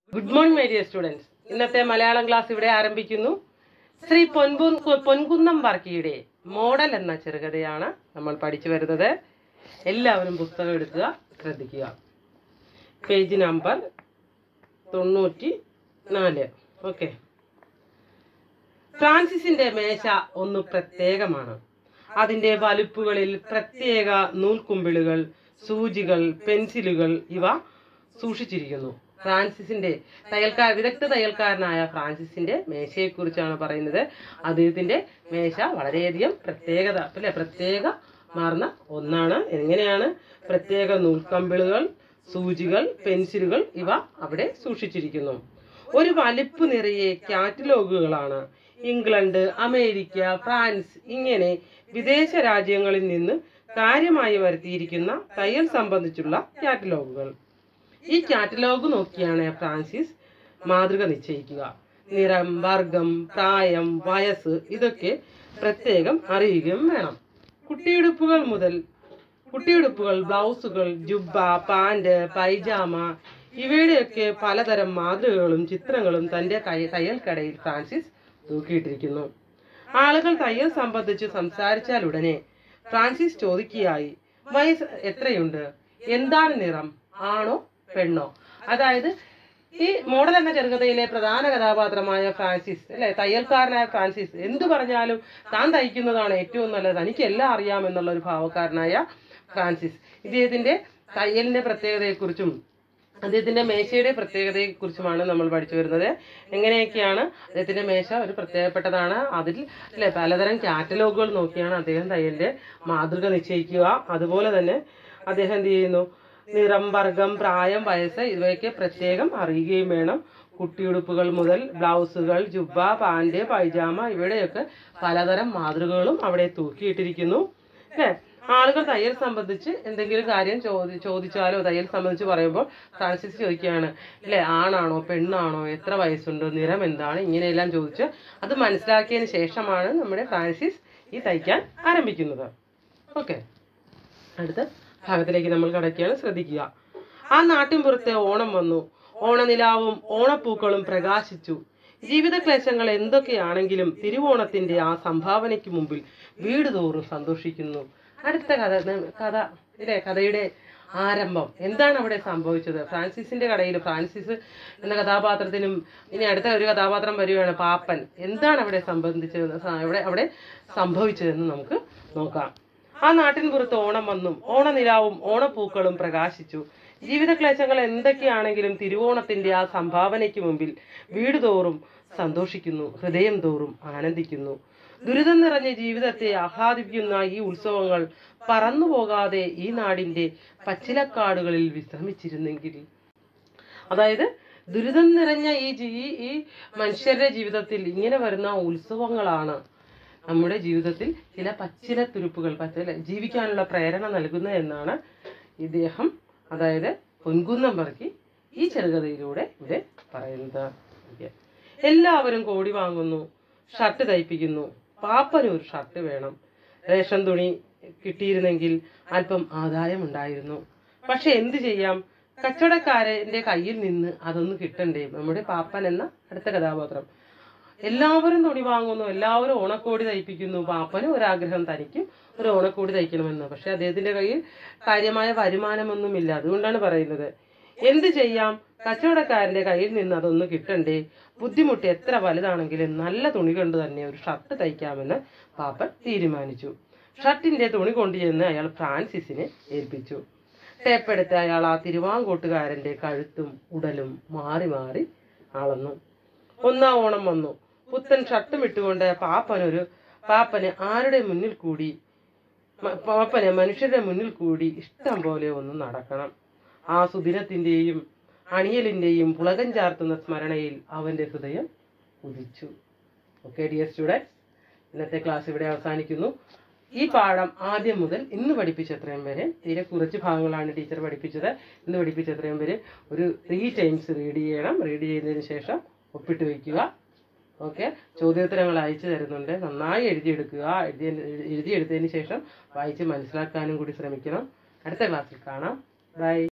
Good morning my dear students ഇന്നത്തെ Malayalam class ഇവിടെ ആരംഭിക്കുന്നു ശ്രീ പൊൻപു പൊൻകുന്നം വർക്കിയുടെ മോഡൽ എന്ന ചെറുകഥയാണ് നമ്മൾ പഠിച്ചു വരുന്നത് എല്ലാവരും പുസ്തകം എടുക്കുക ശ്രദ്ധിക്കുക പേജ് നമ്പർ തൊണ്ണൂറ്റി നാല് ഓക്കെ ഫ്രാൻസിസിന്റെ മേശ ഒന്ന് പ്രത്യേകമാണ് അതിന്റെ വലുപ്പുകളിൽ പ്രത്യേക നൂൽക്കുമ്പിളുകൾ സൂചികൾ പെൻസിലുകൾ ഇവ സൂക്ഷിച്ചിരിക്കുന്നു ഫ്രാൻസിസിന്റെ തയ്യൽക്കാർ വിദഗ്ധ തയ്യൽക്കാരനായ ഫ്രാൻസിസിന്റെ മേശയെക്കുറിച്ചാണ് പറയുന്നത് അദ്ദേഹത്തിന്റെ മേശ വളരെയധികം പ്രത്യേകത അല്ലെ പ്രത്യേക മാർന്ന ഒന്നാണ് എങ്ങനെയാണ് പ്രത്യേക നൂൽക്കമ്പിളുകൾ സൂചികൾ പെൻസിലുകൾ ഇവ അവിടെ സൂക്ഷിച്ചിരിക്കുന്നു ഒരു വലിപ്പ് നിറയെ കാറ്റലോഗുകളാണ് ഇംഗ്ലണ്ട് അമേരിക്ക ഫ്രാൻസ് ഇങ്ങനെ വിദേശ രാജ്യങ്ങളിൽ നിന്ന് കാര്യമായി വരുത്തിയിരിക്കുന്ന തയ്യൽ സംബന്ധിച്ചുള്ള കാറ്റലോഗുകൾ ഈ കാറ്റലോഗ് നോക്കിയാണ് ഫ്രാൻസിസ് മാതൃക നിശ്ചയിക്കുക നിറം വർഗം പ്രായം വയസ്സ് ഇതൊക്കെ പ്രത്യേകം അറിയുകയും വേണം കുട്ടിയുടുപ്പുകൾ മുതൽ കുട്ടിയുടുപ്പുകൾ ബ്ലൗസുകൾ ജുബ്ബ പാൻറ് പൈജാമ ഇവയുടെയൊക്കെ പലതരം മാതൃകകളും ചിത്രങ്ങളും തന്റെ കൈ- തയ്യൽ കടയിൽ ഫ്രാൻസിസ് തൂക്കിയിട്ടിരിക്കുന്നു ആളുകൾ തയ്യൽ സംബന്ധിച്ച് സംസാരിച്ചാൽ ഉടനെ ഫ്രാൻസിസ് ചോദിക്കുകയായി വയസ്സ് എത്രയുണ്ട് എന്താണ് നിറം ആണോ പെണ്ണോ അതായത് ഈ മോഡൽ എന്ന ചെറുകഥയിലെ പ്രധാന കഥാപാത്രമായ ഫ്രാൻസിസ് അല്ലെ തയ്യൽക്കാരനായ ഫ്രാൻസിസ് എന്തു പറഞ്ഞാലും താൻ തയ്ക്കുന്നതാണ് ഏറ്റവും നല്ലത് തനിക്ക് എല്ലാം അറിയാമെന്നുള്ള ഒരു ഭാവക്കാരനായ ഫ്രാൻസിസ് ഇദ്ദേഹത്തിന്റെ തയ്യലിന്റെ പ്രത്യേകതയെക്കുറിച്ചും അദ്ദേഹത്തിന്റെ മേശയുടെ പ്രത്യേകതയെ കുറിച്ചുമാണ് നമ്മൾ പഠിച്ചു വരുന്നത് എങ്ങനെയൊക്കെയാണ് അദ്ദേഹത്തിന്റെ മേശ ഒരു പ്രത്യേകപ്പെട്ടതാണ് അതിൽ അല്ലെ പലതരം കാറ്റലോഗുകൾ നോക്കിയാണ് അദ്ദേഹം തയ്യലിന്റെ മാതൃക നിശ്ചയിക്കുക അതുപോലെ തന്നെ അദ്ദേഹം എന്ത് ചെയ്യുന്നു നിറം വർഗം പ്രായം വയസ്സ് ഇവയൊക്കെ പ്രത്യേകം അറിയുകയും വേണം കുട്ടിയുടുപ്പുകൾ മുതൽ ബ്ലൗസുകൾ ജുബ്ബ പാൻറ് പൈജാമ ഇവയുടെയൊക്കെ പലതരം മാതൃകകളും അവിടെ തൂക്കിയിട്ടിരിക്കുന്നു അല്ലേ ആളുകൾ തയ്യൽ സംബന്ധിച്ച് എന്തെങ്കിലും കാര്യം ചോദി ചോദിച്ചാലോ തയ്യൽ സംബന്ധിച്ച് പറയുമ്പോൾ ഫ്രാൻസിസ് ചോദിക്കുകയാണ് അല്ലെ ആണാണോ പെണ്ണാണോ എത്ര വയസ്സുണ്ട് നിറം എന്താണ് ഇങ്ങനെയെല്ലാം ചോദിച്ച് അത് മനസ്സിലാക്കിയതിന് ശേഷമാണ് നമ്മുടെ ഫ്രാൻസിസ് ഈ തയ്ക്കാൻ ആരംഭിക്കുന്നത് ഓക്കെ അടുത്ത ഭാഗത്തിലേക്ക് നമ്മൾ കടക്കുകയാണ് ശ്രദ്ധിക്കുക ആ നാട്ടിൻപുറത്തെ ഓണം വന്നു ഓണനിലാവും ഓണപ്പൂക്കളും പ്രകാശിച്ചു ജീവിത ക്ലേശങ്ങൾ എന്തൊക്കെയാണെങ്കിലും തിരുവോണത്തിന്റെ ആ സംഭാവനയ്ക്ക് മുമ്പിൽ വീട് തോറും സന്തോഷിക്കുന്നു അടുത്ത കഥ കഥ ഇല്ലേ കഥയുടെ ആരംഭം എന്താണ് അവിടെ സംഭവിച്ചത് ഫ്രാൻസിസിന്റെ കടയിൽ ഫ്രാൻസിസ് എന്ന കഥാപാത്രത്തിനും ഇനി അടുത്ത ഒരു കഥാപാത്രം വരികയാണ് പാപ്പൻ എന്താണ് അവിടെ സംബന്ധിച്ചത് സ- അവിടെ അവിടെ സംഭവിച്ചതെന്ന് നമുക്ക് നോക്കാം ആ നാട്ടിൻ പുറത്ത് ഓണം വന്നും ഓണനിലാവും ഓണപ്പൂക്കളും പ്രകാശിച്ചു ജീവിത ക്ലേശങ്ങൾ എന്തൊക്കെയാണെങ്കിലും തിരുവോണത്തിന്റെ ആ സംഭാവനയ്ക്ക് മുമ്പിൽ വീട് തോറും സന്തോഷിക്കുന്നു ഹൃദയം തോറും ആനന്ദിക്കുന്നു ദുരിതം നിറഞ്ഞ ജീവിതത്തെ ആഹ്ലാദിപ്പിക്കുന്ന ഈ ഉത്സവങ്ങൾ പറന്നു പോകാതെ ഈ നാടിന്റെ പച്ചിലക്കാടുകളിൽ വിശ്രമിച്ചിരുന്നെങ്കിൽ അതായത് ദുരിതം നിറഞ്ഞ ഈ ജീ ഈ മനുഷ്യരുടെ ജീവിതത്തിൽ ഇങ്ങനെ വരുന്ന ഉത്സവങ്ങളാണ് നമ്മുടെ ജീവിതത്തിൽ ചില പച്ചില തുരുപ്പുകൾ പച്ചില ജീവിക്കാനുള്ള പ്രേരണ നൽകുന്നത് എന്നാണ് ഇദ്ദേഹം അതായത് പൊൻകുന്നം പറക്കി ഈ ചെറുകഥയിലൂടെ ഇവിടെ പറയുന്നത് ഓക്കേ. എല്ലാവരും കോടി വാങ്ങുന്നു ഷർട്ട് തയ്പ്പിക്കുന്നു പാപ്പന് ഒരു ഷർട്ട് വേണം റേഷൻ തുണി കിട്ടിയിരുന്നെങ്കിൽ അല്പം ആദായം ഉണ്ടായിരുന്നു പക്ഷെ എന്ത് ചെയ്യാം കച്ചവടക്കാരന്റെ കയ്യിൽ നിന്ന് അതൊന്ന് കിട്ടണ്ടേ നമ്മുടെ പാപ്പൻ എന്ന അടുത്ത കഥാപാത്രം എല്ലാവരും തുണി വാങ്ങുന്നു എല്ലാവരും ഓണക്കോടി തയ്പ്പിക്കുന്നു പാപ്പനും ഒരാഗ്രഹം തനിക്കും ഒരു ഓണക്കോടി തയ്ക്കണമെന്ന് പക്ഷെ അദ്ദേഹത്തിന്റെ കയ്യിൽ കാര്യമായ വരുമാനമൊന്നുമില്ല അതുകൊണ്ടാണ് പറയുന്നത് എന്ത് ചെയ്യാം കച്ചവടക്കാരന്റെ കയ്യിൽ നിന്ന് അതൊന്ന് കിട്ടണ്ടേ ബുദ്ധിമുട്ട് എത്ര വലുതാണെങ്കിലും നല്ല തുണി കൊണ്ട് തന്നെ ഒരു ഷർട്ട് തയ്ക്കാമെന്ന് പാപ്പൻ തീരുമാനിച്ചു ഷർട്ടിന്റെ തുണി കൊണ്ടുചെന്ന് അയാൾ ഫ്രാൻസിസിനെ ഏൽപ്പിച്ചു ടേപ്പെടുത്ത് അയാൾ ആ തിരുവാങ്കോട്ടുകാരന്റെ കഴുത്തും ഉടലും മാറി മാറി അളന്നു ഒന്നാം ഓണം വന്നു പുത്തൻ ഷർട്ടും ഇട്ടുകൊണ്ട് പാപ്പനൊരു പാപ്പന് ആരുടെ മുന്നിൽ കൂടി മ- പാപ്പന് മനുഷ്യരുടെ മുന്നിൽ കൂടി ഇഷ്ടം പോലെ ഒന്ന് നടക്കണം ആ സുദിനത്തിന്റെയും അണിയലിന്റെയും പുളകം ചാർത്തുന്ന സ്മരണയിൽ അവന്റെ ഹൃദയം ഉദിച്ചു ഓക്കെ ഡിയർ സ്റ്റുഡൻസ് ഇന്നത്തെ ക്ലാസ് ഇവിടെ അവസാനിക്കുന്നു ഈ പാഠം ആദ്യം മുതൽ ഇന്ന് പഠിപ്പിച്ച എത്രയും വരെ തീരെ കുറച്ച് ഭാഗങ്ങളാണ് ടീച്ചർ പഠിപ്പിച്ചത് ഇന്ന് പഠിപ്പിച്ച എത്രയും വരെ ഒരു ത്രീ ടൈംസ് റീഡ് ചെയ്യണം റീഡ് ചെയ്തതിന് ശേഷം ഒപ്പിട്ട് വയ്ക്കുക ഓക്കെ ചോദ്യോത്തരങ്ങൾ അയച്ചു തരുന്നുണ്ട് നന്നായി എഴുതിയെടുക്കുക എഴുതി എഴുതിയെടുത്തതിന് ശേഷം വായിച്ച് മനസ്സിലാക്കാനും കൂടി ശ്രമിക്കണം അടുത്ത ക്ലാസ്സിൽ കാണാം ബൈ